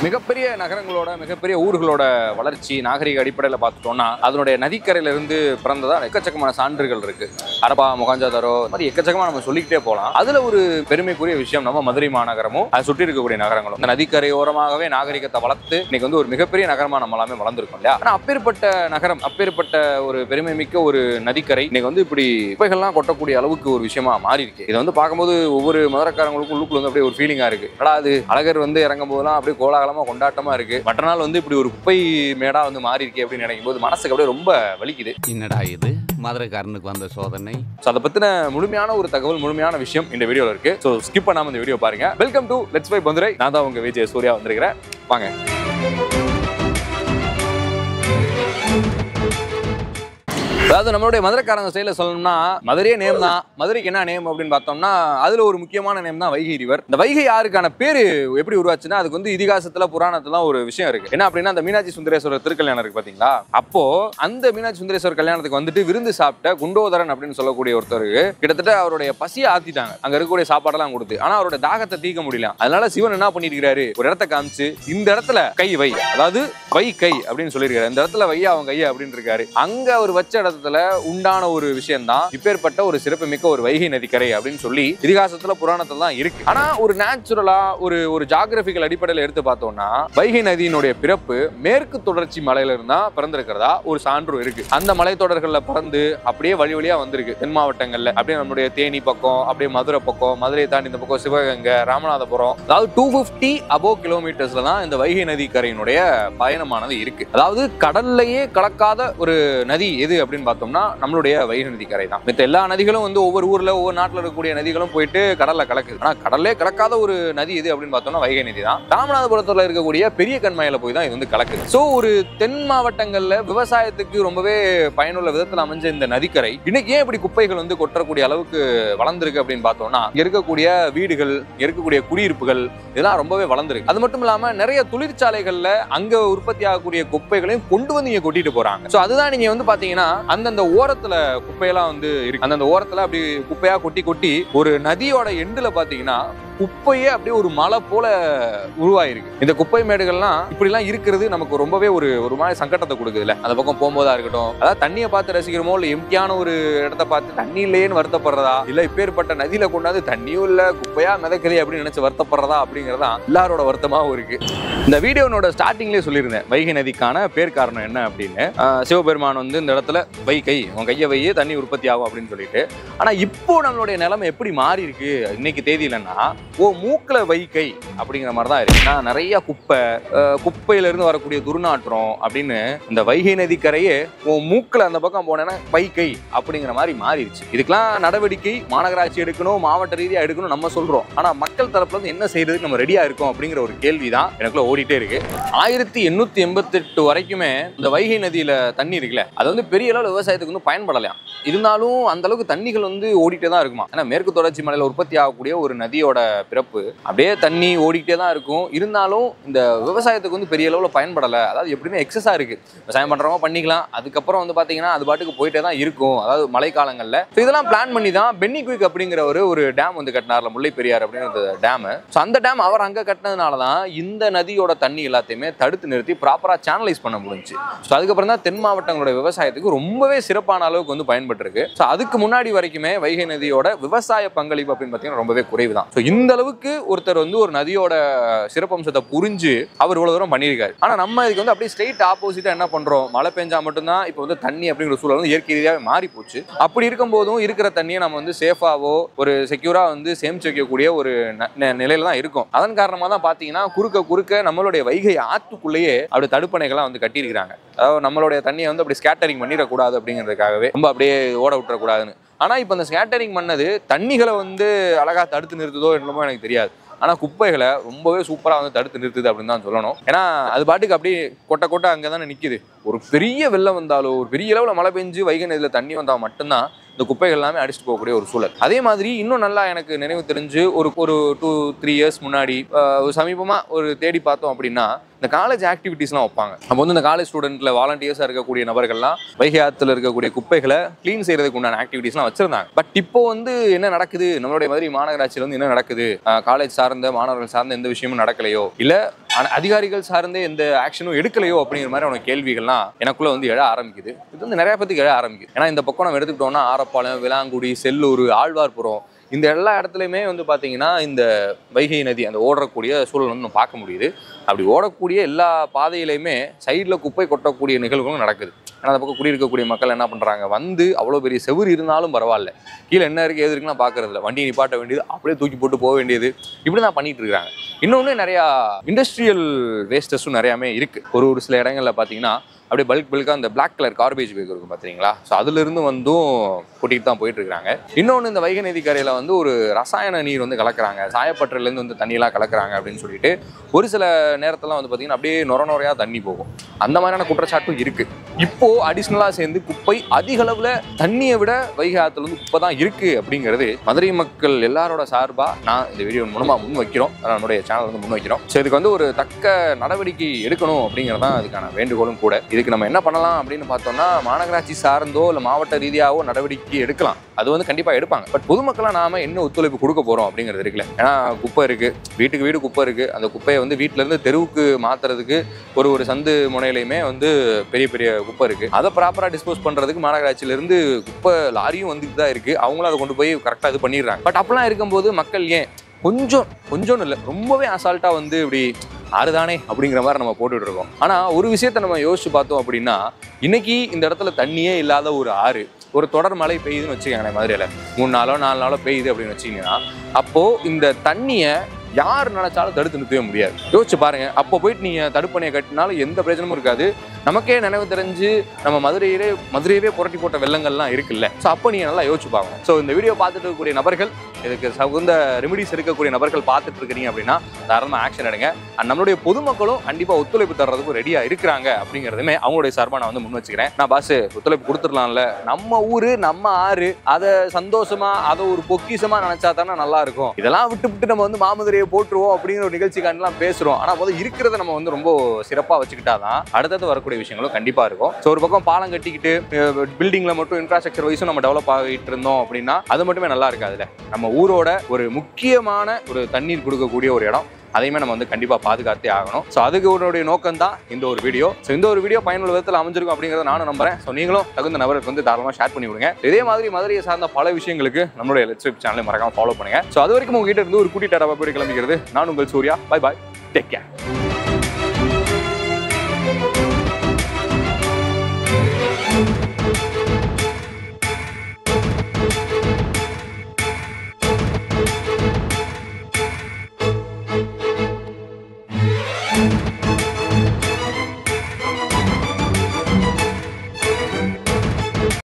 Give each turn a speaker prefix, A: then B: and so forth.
A: மிகப்பெரிய நகரங்களோட மிகப்பெரிய ஊர்களோட வளர்ச்சி நாகரிக அடிப்படையில் பார்த்துட்டோம்னா அதனுடைய நதிக்கரையில இருந்து பிறந்ததா எக்கச்சக்கமான சான்றுகள் இருக்கு அரபா முகாஞ்சாதரோ இந்த மாதிரி எக்கச்சக்கமா நம்ம சொல்லிக்கிட்டே போகலாம் அதுல ஒரு பெருமைக்குரிய விஷயம் நம்ம மதுரை மாநகரமும் அதை சுற்றி இருக்கக்கூடிய நகரங்களும் இந்த நதிக்கரையோரமாகவே நாகரிகத்தை வளர்த்து இன்னைக்கு வந்து ஒரு மிகப்பெரிய நகரமா நம்ம எல்லாமே வளர்ந்துருக்கோம் இல்லையா ஆனா அப்பேற்பட்ட நகரம் அப்பேற்பட்ட ஒரு பெருமை மிக்க ஒரு நதிக்கரை இன்னைக்கு வந்து இப்படி குப்பைகள்லாம் கொட்டக்கூடிய அளவுக்கு ஒரு விஷயமா மாறி இருக்கு இதை வந்து பார்க்கும்போது ஒவ்வொரு மதுரக்காரங்களுக்கும் உள்ளுக்குள்ள வந்து அப்படியே ஒரு ஃபீலிங்கா இருக்கு அடா அது அழகர் வந்து இறங்கும் போதெல்லாம் அப்படியே கோலாகலமா கொண்டாட்டமா இருக்கு மற்ற நாள் வந்து இப்படி ஒரு குப்பை மேடா வந்து மாறி இருக்கே அப்படின்னு நினைக்கும் போது மனசுக்கு அப்படியே ரொம்ப வலிக்குது
B: என்னடா இது மதுரைக்காரனுக்கு வந்த சோதனை
A: ஸோ அதை பத்தின முழுமையான ஒரு தகவல் முழுமையான விஷயம் இந்த வீடியோல இருக்கு ஸோ ஸ்கிப் பண்ணாம இந்த வீடியோ பாருங்க welcome to let's buy Madurai நான் தான் உங்க விஜய் சூர்யா வந்திருக்கிறேன் வாங்க அதாவது நம்மளுடைய மதுரைக்காரங்க ஸ்டைலில் சொல்லணும்னா மதுரையே நேம் தான் மதுரைக்கு என்ன நேம் அப்படின்னு பார்த்தோம்னா அதுல ஒரு முக்கியமான நேம் தான் வைகை ரிவர் இந்த வைகை யாருக்கான பேரு எப்படி உருவாச்சுன்னா அதுக்கு வந்து இதிகாசத்துல புராணத்துல ஒரு விஷயம் இருக்கு என்ன அப்படின்னா அந்த மீனாட்சி சுந்தரேஸ்வரர் திருக்கல்யாணம் இருக்கு பாத்தீங்களா அப்போ அந்த மீனாட்சி சுந்தரேஸ்வரர் கல்யாணத்துக்கு வந்துட்டு விருந்து சாப்பிட்ட குண்டோதரன் அப்படின்னு சொல்லக்கூடிய ஒருத்தருக்கு கிட்டத்தட்ட அவருடைய பசியை ஆத்திட்டாங்க அங்க இருக்கக்கூடிய சாப்பாடெல்லாம் கொடுத்து ஆனா அவரோட தாகத்தை தீர்க்க முடியல அதனால சிவன் என்ன பண்ணிருக்காரு ஒரு இடத்த காமிச்சு இந்த இடத்துல கை வை அதாவது வை கை அப்படின்னு சொல்லியிருக்காரு இந்த இடத்துல வையா அவன் கையா அப்படின்னு இருக்காரு அங்க அவர் வச்ச இடத்துல உண்டான ஒரு விஷயம் தான் இப்பேற்பட்ட ஒரு சிறப்புமிக்க ஒரு வைகை நதிக்கரை அப்படின்னு சொல்லி இதிகாசத்துல புராணத்துல தான் இருக்கு ஆனா ஒரு நேச்சுரலா ஒரு ஒரு ஜாகிரபிக்கல் அடிப்படையில் எடுத்து பார்த்தோம்னா வைகை நதியினுடைய பிறப்பு மேற்கு தொடர்ச்சி மலையில இருந்தா பிறந்திருக்கிறதா ஒரு சான்று இருக்கு அந்த மலைத்தொடர்கள்ல பிறந்து அப்படியே வழி வழியா வந்திருக்கு தென் மாவட்டங்கள்ல அப்படியே நம்மளுடைய தேனி பக்கம் அப்படியே மதுரை பக்கம் மதுரையை தாண்டி இந்த பக்கம் சிவகங்கை ராமநாதபுரம் அதாவது டூ பிப்டி அபோவ் கிலோமீட்டர்ஸ்ல தான் இந்த வைகை நதி கரையினுடைய பயணமானது இருக்கு அதாவது கடல்லையே கலக்காத ஒரு நதி எது அப்படின்னு பார்த்தோம்னா நம்மளுடைய வைகை நதி கரை தான் மத்த எல்லா நதிகளும் வந்து ஒவ்வொரு ஊர்ல ஒவ்வொரு நாட்டுல இருக்கக்கூடிய நதிகளும் போயிட்டு கடல்ல கலக்குது ஆனா கடல்லே கலக்காத ஒரு நதி எது அப்படின்னு பார்த்தோம்னா வைகை நதி தான் ராமநாதபுரத்துல இருக்கக்கூடிய பெரிய கண்மாயில போய் தான் இது வந்து கலக்குது சோ ஒரு தென் மாவட்டங்கள்ல விவசாயத்துக்கு ரொம்பவே பயனுள்ள விதத்துல அமைஞ்ச இந்த நதிக்கரை இன்னைக்கு ஏன் இப்படி குப்பைகள் வந்து கொட்டக்கூடிய அளவுக்கு வளர்ந்துருக்கு அப்படின்னு பார்த்தோம்னா இங்க இருக்கக்கூடிய வீடுகள் இங்க இருக்கக்கூடிய குடியிருப்புகள் இதெல்லாம் ரொம்பவே வளர்ந்துருக்கு அது மட்டும் இல்லாம நிறைய தொழிற்சாலைகள்ல அங்க உற்பத்தி ஆகக்கூடிய குப்பைகளையும் கொண்டு வந்து இங்க கொட்டிட்டு போறாங்க சோ அதுதான் நீங்க வந்து பாத்தீங்கன்னா அந்தந்த ஓரத்துல குப்பையெல்லாம் வந்து இருக்கு அந்தந்த ஓரத்துல அப்படி குப்பையா கொட்டி கொட்டி ஒரு நதியோட எண்டுல பாத்தீங்கன்னா குப்பையே அப்படியே ஒரு மலை போல உருவாயிருக்கு இந்த குப்பை மேடுகள்லாம் இப்படிலாம் இருக்கிறது நமக்கு ரொம்பவே ஒரு ஒரு மாதிரி சங்கடத்தை கொடுக்குதுல்ல அந்த பக்கம் போகும்போதா இருக்கட்டும் அதாவது தண்ணியை பார்த்து ரசிக்கிறோமோ இல்லை எம்டியான ஒரு இடத்த பார்த்து தண்ணி இல்லையேன்னு வருத்தப்படுறதா இல்ல இப்பேற்பட்ட நதியில கொண்டாந்து தண்ணியும் இல்ல குப்பையா மிதக்குதே அப்படின்னு நினைச்சு வருத்தப்படுறதா அப்படிங்கறதா எல்லாரோட வருத்தமாவும் இருக்கு இந்த வீடியோனோட ஸ்டார்டிங்லேயே சொல்லியிருந்தேன் வைகை நதிக்கான பேர் காரணம் என்ன அப்படின்னு ஆஹ் சிவபெருமான் வந்து இந்த இடத்துல வை கை உன் கையை வையே தண்ணி உற்பத்தி ஆகும் அப்படின்னு சொல்லிட்டு ஆனா இப்போ நம்மளுடைய நிலைமை எப்படி மாறி இருக்கு இன்னைக்கு தேதியிலன்னா ஓ மூக்குல வை கை அப்படிங்கிற மாதிரி தான் இருக்கு ஏன்னா நிறைய குப்பை ஆஹ் குப்பையில இருந்து வரக்கூடிய துர்நாற்றம் அப்படின்னு இந்த வைகை நதி கரையே உன் மூக்குல அந்த பக்கம் போனேன்னா வை கை அப்படிங்கிற மாதிரி மாறிடுச்சு இதுக்கெல்லாம் நடவடிக்கை மாநகராட்சி எடுக்கணும் மாவட்ட ரீதியா எடுக்கணும் நம்ம சொல்றோம் ஆனா மக்கள் தரப்புல இருந்து என்ன செய்யறதுக்கு நம்ம ரெடியா இருக்கோம் அப்படிங்கிற ஒரு கேள்வி தான் எனக்குள்ள ஓடிட்டே இருக்கு ஆயிரத்தி எண்ணூத்தி எண்பத்தெட்டு வரைக்குமே இந்த வைகை நதியில தண்ணி இருக்குல்ல அது வந்து பெரிய அளவில் விவசாயத்துக்கு வந்து பயன்படலாம் இருந்தாலும் அந்த அளவுக்கு தண்ணிகள் வந்து ஓடிட்டே தான் இருக்குமா ஏன்னா மேற்கு தொடர்ச்சி மலையில உற்பத்தி ஆகக்கூடிய ஒரு நதியோட பிறப்பு அப்படியே தண்ணி ஓடிக்கிட்டே தான் இருக்கும் இருந்தாலும் இந்த விவசாயத்துக்கு வந்து பெரிய அளவில் பயன்படலை அதாவது எப்படியுமே எக்ஸஸா இருக்கு விவசாயம் பண்றவங்க பண்ணிக்கலாம் அதுக்கப்புறம் வந்து பாத்தீங்கன்னா அது பாட்டுக்கு போயிட்டே தான் இருக்கும் அதாவது மழைக்காலங்கள்ல So இதெல்லாம் பிளான் பண்ணி தான் பென்னி குயிக் அப்படிங்கிற ஒரு ஒரு டேம் வந்து கட்டினார்ல முல்லை பெரியார் அப்படின்னு ஒரு டேம் ஸோ அந்த டேம் அவர் அங்க கட்டினதுனால தான் இந்த நதியோட தண்ணி எல்லாத்தையுமே தடுத்து நிறுத்தி ப்ராப்பரா சேனலைஸ் பண்ண முடிஞ்சுச்சு ஸோ அதுக்கப்புறம் தான் தென் மாவட்டங்களோட விவசாயத்துக்கு ரொம்பவே சிறப்பான அளவுக்கு வந்து பயன்பட்டிருக்கு ஸோ அதுக்கு முன்னாடி வரைக்குமே வைகை நதியோட விவசாய பங்களிப்பு அப்படின்னு பார்த்தீங்கன்னா ரொம்பவே குறைவு தான் ஸோ இந்த அளவுக்கு ஒருத்தர் வந்து ஒரு நதியோட சிறப்பம்சத்தை புரிஞ்சு அவர் இவ்வளவு தூரம் பண்ணியிருக்காரு ஆனா நம்ம இதுக்கு வந்து அப்படியே ஸ்ட்ரெயிட் ஆப்போசிட்டா என்ன பண்றோம் மழை பெஞ்சா மட்டும்தான் இப்போ வந்து தண்ணி அப்படிங்கிற சூழல் வந்து இயற்கை ரீதியாகவே மாறி போச்சு அப்படி இருக்கும்போதும் இருக்கிற தண்ணியை நம்ம வந்து சேஃபாவோ ஒரு செக்யூரா வந்து சேமிச்சு வைக்கக்கூடிய ஒரு ந- ந- நிலையில தான் இருக்கும் அதன் காரணமா தான் பாத்தீங்கன்னா குறுக்க குறுக்க நம்மளுடைய வைகை ஆற்றுக்குள்ளேயே அப்படி தடுப்பணைகள்லாம் வந்து கட்டியிருக்கிறாங்க அதாவது நம்மளுடைய தண்ணியை வந்து அப்படி ஸ்கேட்டரிங் பண்ணிடக்கூடாது அப்படிங்கிறதுக்காகவே ரொம்ப அப்படியே ஓட விட்டுறக்கூடாதுன்னு ஆனா இப்போ இந்த ஸ்கேட்டரிங் பண்ணது தண்ணிகளை வந்து அழகா தடுத்து நிறுத்துதோ என்னமோ எனக்கு தெரியாது ஆனா குப்பைகளை ரொம்பவே சூப்பரா வந்து தடுத்து நிறுத்துது அப்படின்னு தான் சொல்லணும் ஏன்னா அது பாட்டுக்கு அப்படியே கொட்டை கொட்டை அங்கே தானே நிக்குது ஒரு பெரிய வெள்ளம் வந்தாலோ ஒரு பெரிய அளவில் மழை பெஞ்சு வைகை நதியில தண்ணி வந்தால் மட்டும்தான் இந்த குப்பைகள் எல்லாமே அடிச்சுட்டு போகக்கூடிய ஒரு சூழல் அதே மாதிரி இன்னும் நல்லா எனக்கு நினைவு தெரிஞ்சு ஒரு ஒரு டூ த்ரீ இயர்ஸ் முன்னாடி ஆஹ், ஒரு சமீபமா ஒரு தேடி பார்த்தோம் அப்படின்னா இந்த காலேஜ் ஆக்டிவிட்டீஸ்லாம் வைப்பாங்க அப்போ வந்து இந்த காலேஜ் ஸ்டூடெண்ட்ல வாலண்டியர்ஸாக இருக்கக்கூடிய நபர்கள்லாம் வைகை ஆத்துல இருக்கக்கூடிய குப்பைகளை க்ளீன் செய்யறதுக்கு உண்டான ஆக்டிவிட்டீஸ்லாம் வச்சிருந்தாங்க பட் இப்போ வந்து என்ன நடக்குது நம்மளுடைய மாதிரி மாநகராட்சியில் வந்து என்ன நடக்குது காலேஜ் சார்ந்த மாணவர்கள் சார்ந்த எந்த விஷயமும் நடக்கலையோ இல்ல ஆனா அதிகாரிகள் சார்ந்தே எந்த ஆக்ஷனும் எடுக்கலையோ அப்படிங்கிற மாதிரி அவன கேள்விகள்லாம் எனக்குள்ள வந்து எழ ஆரம்பிக்குது இது வந்து நிறைய பேத்துக்கு எழ ஆரம்பிக்குது ஏன்னா இந்த பக்கம் நம்ம எடுத்துக்கிட்டோம்னா ஆரப்பாளையம் விலாங்குடி செல்லூர் ஆழ்வார்புரம் இந்த எல்லா இடத்துலையுமே வந்து பார்த்தீங்கன்னா இந்த வைகை நதி அந்த ஓடக்கூடிய சூழல் வந்து நம்ம பார்க்க முடியுது அப்படி ஓடக்கூடிய எல்லா பாதையிலையுமே சைடில் குப்பை கொட்டக்கூடிய நிகழ்வுகளும் நடக்குது ஏன்னா அந்த பக்கம் குடியிருக்கக்கூடிய மக்கள் என்ன பண்ணுறாங்க வந்து அவ்வளோ பெரிய செவுரு இருந்தாலும் பரவாயில்ல கீழே என்ன இருக்குது எது இருக்குன்னா பார்க்கறதில்ல வண்டி நிப்பாட்ட வேண்டியது அப்படியே தூக்கி போட்டு போக வேண்டியது இப்படி தான் பண்ணிட்டு இருக்காங்க இன்னொன்று நிறையா இண்டஸ்ட்ரியல் வேஸ்டஸும் நிறையாமே இருக்குது ஒரு ஒரு சில இடங்கள்ல பார்த்தீங்கன்னா அப்படியே பல்க் பல்காக அந்த பிளாக் கலர் கார்பேஜ் பேக் இருக்கும் பார்த்தீங்களா ஸோ அதுலேருந்து வந்தும் கூட்டிகிட்டு தான் போயிட்டு இருக்காங்க இன்னொன்று இந்த வைகை நதி கரையில் வந்து ஒரு ரசாயன நீர் வந்து கலக்குறாங்க சாயப்பட்டறையிலேருந்து வந்து தண்ணியெல்லாம் கலக்குறாங்க அப்படின்னு சொல்லிட்டு ஒரு சில நேரத்தெல்லாம் வந்து பார்த்தீங்கன்னா அப்படியே நொர நொறையாக தண்ணி போகும் அந்த மாதிரியான குற்றச்சாட்டும் இருக்குது இப்போ அடிஷ்னலாக சேர்ந்து குப்பை அதிக அளவில் தண்ணியை விட வைகை ஆற்றுல வந்து குப்பை தான் இருக்குது அப்படிங்கிறது மதுரை மக்கள் எல்லாரோட சார்பாக நான் இந்த வீடியோ மூலமாக முன் வைக்கிறோம் அதான் நம்மளுடைய சேனல் வந்து முன் வைக்கிறோம் ஸோ இதுக்கு வந்து ஒரு தக்க நடவடிக்கை எடுக்கணும் அப்படிங்கிறது தான் அதுக்கான வேண்டுகோளும் கூட இதுக்கு நம்ம என்ன பண்ணலாம் அப்படின்னு பார்த்தோம்னா மாநகராட்சி சார்ந்தோ இல்லை மாவட்ட ரீதியாகவோ நடவடிக்கை எடுக்கலாம் அது வந்து கண்டிப்பாக எடுப்பாங்க பட் பொதுமக்களாக நாம என்ன ஒத்துழைப்பு கொடுக்க போகிறோம் அப்படிங்கிறது இருக்குல்ல ஏன்னா குப்பை இருக்குது வீட்டுக்கு வீடு குப்பை இருக்குது அந்த குப்பையை வந்து வீட்டுல இருந்து தெருவுக்கு மாற்றுறதுக்கு ஒரு ஒரு சந்து முனையிலையுமே வந்து பெரிய பெரிய குப்பை இருக்குது அதை ப்ராப்பராக டிஸ்போஸ் பண்ணுறதுக்கு மாநகராட்சியிலேருந்து குப்பை லாரியும் வந்துட்டு தான் இருக்குது அவங்களும் அதை கொண்டு போய் கரெக்டாக இது பண்ணிடுறாங்க பட் அப்பெல்லாம் இருக்கும்போது மக்கள் ஏன் கொஞ்சம் கொஞ்சம்னு இல்லை ரொம்பவே அசால்ட்டாக வந்து இப்படி ஆறுதானே அப்படிங்கிற மாதிரி நம்ம போட்டுட்டு இருக்கோம் ஆனால் ஒரு விஷயத்த நம்ம யோசிச்சு பார்த்தோம் அப்படின்னா இன்னைக்கு இந்த இடத்துல தண்ணியே இல்லாத ஒரு ஆறு ஒரு தொடர் மழை பெய்யுதுன்னு வச்சுக்கோங்களேன் மதுரையில் மூணு நாளோ நாலு நாளோ பெய்யுது அப்படின்னு வச்சிங்கன்னா அப்போது இந்த தண்ணியை யார் நினைச்சாலும் தடுத்து நிறுத்தவே முடியாது யோசிச்சு பாருங்க அப்போ போயிட்டு நீங்க தடுப்பணையை கட்டினாலும் எந்த பிரச்சனையும் இருக்காது நமக்கே நினைவு தெரிஞ்சு நம்ம மதுரையிலே மதுரையவே புரட்டி போட்ட வெள்ளங்கள்லாம் இருக்குல்ல ஸோ அப்போ நீங்க நல்லா யோசிச்சு பார்க்கணும் ஸோ இந்த வீடியோ பார்த்துட்டு இருக்கக்கூடிய நபர்கள் இதுக்கு தகுந்த ரெமிடிஸ் இருக்கக்கூடிய நபர்கள் பார்த்துட்டு இருக்கிறீங்க அப்படின்னா தாராளமாக ஆக்ஷன் எடுங்க அண்ட் நம்மளுடைய பொதுமக்களும் கண்டிப்பாக ஒத்துழைப்பு தர்றதுக்கு ரெடியாக இருக்கிறாங்க அப்படிங்கிறதுமே அவங்களுடைய சார்பாக நான் வந்து முன் வச்சுக்கிறேன் நான் பாஸ் ஒத்துழைப்பு கொடுத்துடலாம்ல நம்ம ஊரு நம்ம ஆறு அதை சந்தோஷமா அதை ஒரு பொக்கிஷமா நினைச்சா தானே நல்லா இருக்கும் இதெல்லாம் விட்டு விட்டு நம்ம வந்து மாமதுரையை போட்டுருவோம் அப்படிங்கிற ஒரு நிகழ்ச்சிக்காண்டிலாம் பேசுறோம் ஆனா முதல்ல இருக்கிறத நம்ம வந்து ரொம்ப சிறப்பா வச்சுக்கிட்டாதான் அடுத்தது வரக்கூடிய விஷயங்களும் கண்டிப்பா இருக்கும் ஸோ ஒரு பக்கம் பாலம் கட்டிக்கிட்டு பில்டிங்ல மட்டும் இன்ஃப்ராஸ்ட்ரக்சர் வைஸும் நம்ம டெவலப் ஆகிட்டு இருந்தோம் அப்படின்னா அது மட்டுமே நல்லா இருக்காதுல்ல நம்ம ஊரோட ஒரு முக்கியமான ஒரு தண்ணீர் கொடுக்கக்கூடிய ஒரு இடம் அதையுமே நம்ம வந்து கண்டிப்பாக பாதுகாத்தே ஆகணும் ஸோ அதுக்கு உன்னுடைய நோக்கம் தான் இந்த ஒரு வீடியோ ஸோ இந்த ஒரு வீடியோ பயனுள்ள விதத்தில் அமைஞ்சிருக்கும் அப்படிங்கிறத நானும் நம்புறேன் ஸோ நீங்களும் தகுந்த நபருக்கு வந்து தாராளமாக ஷேர் பண்ணி விடுங்க இதே மாதிரி மதுரையை சார்ந்த பல விஷயங்களுக்கு நம்மளுடைய லெட்ஸ் வெப் சேனலை மறக்காம ஃபாலோ பண்ணுங்க ஸோ அது வரைக்கும் உங்ககிட்ட இருந்து ஒரு குட்டி டாடா போய் கிளம்பிக்கிறது நான் உங்கள் Surya bye bye take care
C: Thank